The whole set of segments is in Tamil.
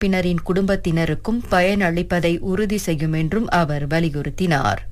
உறுப்பினரின் குடும்பத்தினருக்கும் பயனளிப்பதை உறுதி செய்யும் என்றும் அவர் வலியுறுத்தினார்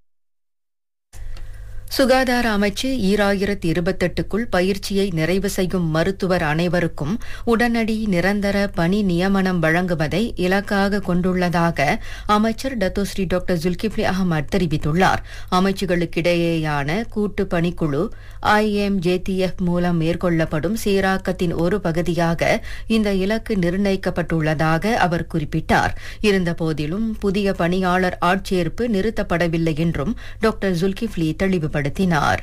சுகாதார அமைச்சு ஈராயிரத்தி இருபத்தெட்டுக்குள் பயிற்சியை நிறைவு செய்யும் மருத்துவர் அனைவருக்கும் உடனடி நிரந்தர பணி நியமனம் வழங்குவதை இலக்காக கொண்டுள்ளதாக அமைச்சர் டத்தோஸ்ரீ டாக்டர் ஜுல்கிப்லி அகமது தெரிவித்துள்ளார் அமைச்சுகளுக்கிடையேயான கூட்டு பணிக்குழு ஐஎம்ஜேடிஎஃப் மூலம் மேற்கொள்ளப்படும் சீராக்கத்தின் ஒரு பகுதியாக இந்த இலக்கு நிர்ணயிக்கப்பட்டுள்ளதாக அவர் குறிப்பிட்டார் இருந்தபோதிலும் புதிய பணியாளர் ஆட்சேர்ப்பு நிறுத்தப்படவில்லை என்றும் டாக்டர் ஜுல்கிப்லி தெளிவுபடுத்தினார் படுத்தினார்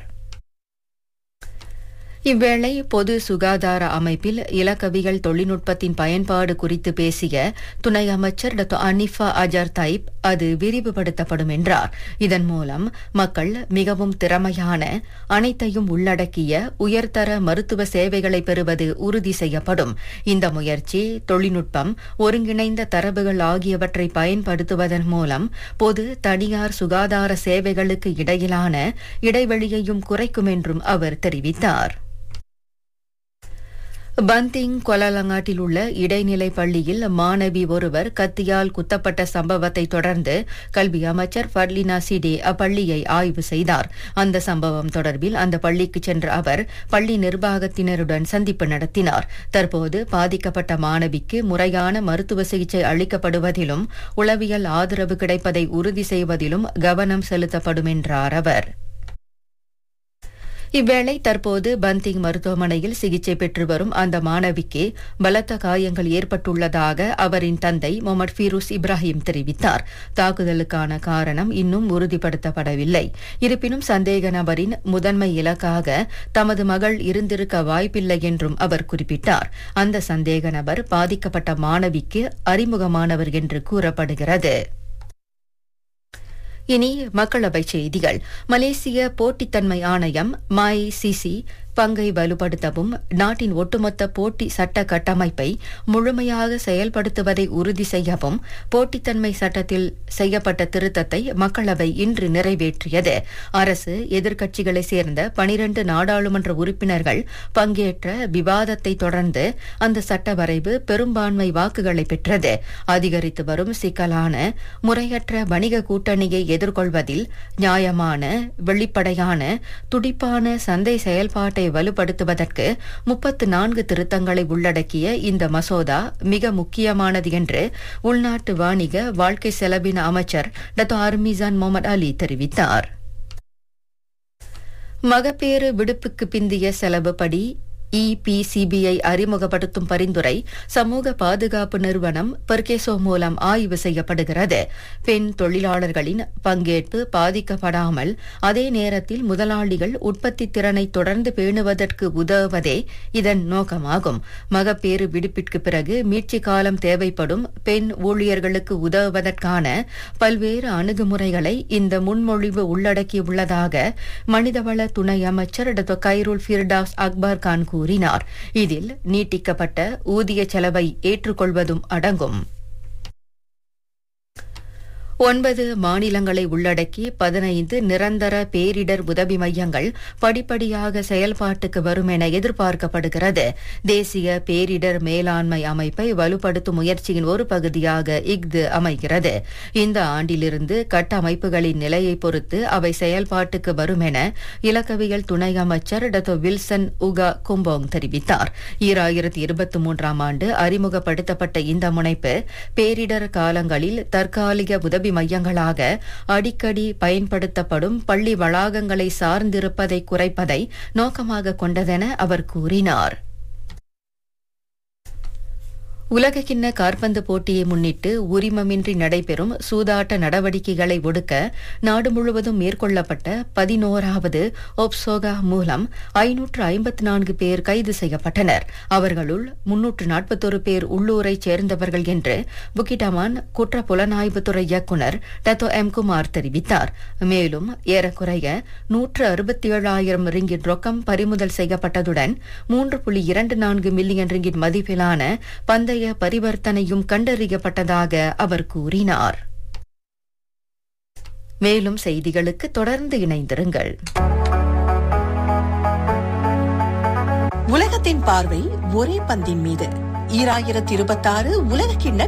இவ்வேளை பொது சுகாதார அமைப்பில் இலக்கவியல் தொழில்நுட்பத்தின் பயன்பாடு குறித்து பேசிய துணை அமைச்சர் டாக்டர் அனிஃபா அஜர் தைப் அது விரிவுபடுத்தப்படும் என்றார் இதன் மூலம் மக்கள் மிகவும் திறமையான அனைத்தையும் உள்ளடக்கிய உயர்தர மருத்துவ சேவைகளை பெறுவது உறுதி செய்யப்படும் இந்த முயற்சி தொழில்நுட்பம் ஒருங்கிணைந்த தரவுகள் ஆகியவற்றை பயன்படுத்துவதன் மூலம் பொது தனியார் சுகாதார சேவைகளுக்கு இடையிலான இடைவெளியையும் குறைக்கும் என்றும் அவர் தெரிவித்தார் பந்திங் கொலலங்காட்டில் உள்ள இடைநிலை பள்ளியில் மாணவி ஒருவர் கத்தியால் குத்தப்பட்ட சம்பவத்தை தொடர்ந்து கல்வி அமைச்சர் ஃபர்லினா சிடே அப்பள்ளியை ஆய்வு செய்தார் அந்த சம்பவம் தொடர்பில் அந்த பள்ளிக்கு சென்ற அவர் பள்ளி நிர்வாகத்தினருடன் சந்திப்பு நடத்தினார் தற்போது பாதிக்கப்பட்ட மாணவிக்கு முறையான மருத்துவ சிகிச்சை அளிக்கப்படுவதிலும் உளவியல் ஆதரவு கிடைப்பதை உறுதி செய்வதிலும் கவனம் செலுத்தப்படும் என்றார் அவர் இவ்வேளை தற்போது பந்திங் மருத்துவமனையில் சிகிச்சை பெற்று வரும் அந்த மாணவிக்கு பலத்த காயங்கள் ஏற்பட்டுள்ளதாக அவரின் தந்தை முகமது ஃபீரூஸ் இப்ராஹிம் தெரிவித்தார் தாக்குதலுக்கான காரணம் இன்னும் உறுதிப்படுத்தப்படவில்லை இருப்பினும் சந்தேக நபரின் முதன்மை இலக்காக தமது மகள் இருந்திருக்க வாய்ப்பில்லை என்றும் அவர் குறிப்பிட்டார் அந்த சந்தேக நபர் பாதிக்கப்பட்ட மாணவிக்கு அறிமுகமானவர் என்று கூறப்படுகிறது இனி மக்களவை செய்திகள் மலேசிய போட்டித்தன்மை ஆணையம் மாய் சிசி பங்கை வலுப்படுத்தவும் நாட்டின் ஒட்டுமொத்த போட்டி சட்ட கட்டமைப்பை முழுமையாக செயல்படுத்துவதை உறுதி செய்யவும் போட்டித்தன்மை சட்டத்தில் செய்யப்பட்ட திருத்தத்தை மக்களவை இன்று நிறைவேற்றியது அரசு எதிர்க்கட்சிகளை சேர்ந்த பனிரண்டு நாடாளுமன்ற உறுப்பினர்கள் பங்கேற்ற விவாதத்தை தொடர்ந்து அந்த சட்ட வரைவு பெரும்பான்மை வாக்குகளை பெற்றது அதிகரித்து வரும் சிக்கலான முறையற்ற வணிக கூட்டணியை எதிர்கொள்வதில் நியாயமான வெளிப்படையான துடிப்பான சந்தை செயல்பாட்டை வலுப்படுத்துவதற்கு முப்பத்து நான்கு திருத்தங்களை உள்ளடக்கிய இந்த மசோதா மிக முக்கியமானது என்று உள்நாட்டு வாணிக வாழ்க்கை செலவின அமைச்சர் டத்தோ அர்மிசான் முகமது அலி தெரிவித்தார் மகப்பேறு விடுப்புக்கு பிந்திய செலவுப்படி இபிசிபிஐ அறிமுகப்படுத்தும் பரிந்துரை சமூக பாதுகாப்பு நிறுவனம் பெர்கேசோ மூலம் ஆய்வு செய்யப்படுகிறது பெண் தொழிலாளர்களின் பங்கேற்பு பாதிக்கப்படாமல் அதே நேரத்தில் முதலாளிகள் உற்பத்தி திறனை தொடர்ந்து பேணுவதற்கு உதவுவதே இதன் நோக்கமாகும் மகப்பேறு விடுப்பிற்கு பிறகு மீட்சி காலம் தேவைப்படும் பெண் ஊழியர்களுக்கு உதவுவதற்கான பல்வேறு அணுகுமுறைகளை இந்த முன்மொழிவு உள்ளடக்கியுள்ளதாக மனிதவள துணை அமைச்சர் doctor Khairul Firdaus Akbar Khan கூறினார் இதில் நீட்டிக்கப்பட்ட ஊதிய செலவை ஏற்றுக்கொள்வதும் அடங்கும் ஒன்பது மாநிலங்களை உள்ளடக்கி பதினைந்து நிரந்தர பேரிடர் உதவி மையங்கள் படிப்படியாக செயல்பாட்டுக்கு வரும் என எதிர்பார்க்கப்படுகிறது தேசிய பேரிடர் மேலாண்மை அமைப்பை வலுப்படுத்தும் முயற்சியின் ஒரு பகுதியாக இஃது அமைகிறது இந்த ஆண்டிலிருந்து கட்டமைப்புகளின் நிலையை பொறுத்து அவை செயல்பாட்டுக்கு வரும் என இலக்கவியல் துணை அமைச்சர் டத்தோ வில்சன் உகா கும்போங் தெரிவித்தார் ஈராயிரத்தி இருபத்தி மூன்றாம் ஆண்டு அறிமுகப்படுத்தப்பட்ட இந்த முனைப்பு பேரிடர் காலங்களில் தற்காலிக உதவி உதவி மையங்களாக அடிக்கடி பயன்படுத்தப்படும் பள்ளி வளாகங்களை சார்ந்திருப்பதை குறைப்பதை நோக்கமாக கொண்டதென அவர் கூறினார் உலகக்கிண்ண காற்பந்து போட்டியை முன்னிட்டு உரிமமின்றி நடைபெறும் சூதாட்ட நடவடிக்கைகளை ஒடுக்க நாடு முழுவதும் மேற்கொள்ளப்பட்ட பதினோராவது ஒப்சோகா மூலம் ஐநூற்று ஐம்பத்தி நான்கு பேர் கைது செய்யப்பட்டனர் அவர்களுள் முன்னூற்று நாற்பத்தொரு பேர் உள்ளூரைச் சேர்ந்தவர்கள் என்று புக்கிடமான் குற்ற புலனாய்வுத்துறை இயக்குநர் டத்தோ எம் குமார் தெரிவித்தார் மேலும் ஏறக்குறைய நூற்று அறுபத்தி ஏழாயிரம் ரிங்கிட் ரொக்கம் பறிமுதல் செய்யப்பட்டதுடன் மூன்று புள்ளி இரண்டு நான்கு மில்லியன் ரிங்கிட் மதிப்பிலான பந்தய பரிவர்த்தனையும் கண்டறியப்பட்டதாக அவர் கூறினார் மேலும் செய்திகளுக்கு தொடர்ந்து இணைந்திருங்கள் உலகத்தின் பார்வை ஒரே பந்தின் மீது ஈராயிரத்தி இருபத்தாறு உலக கிண்ண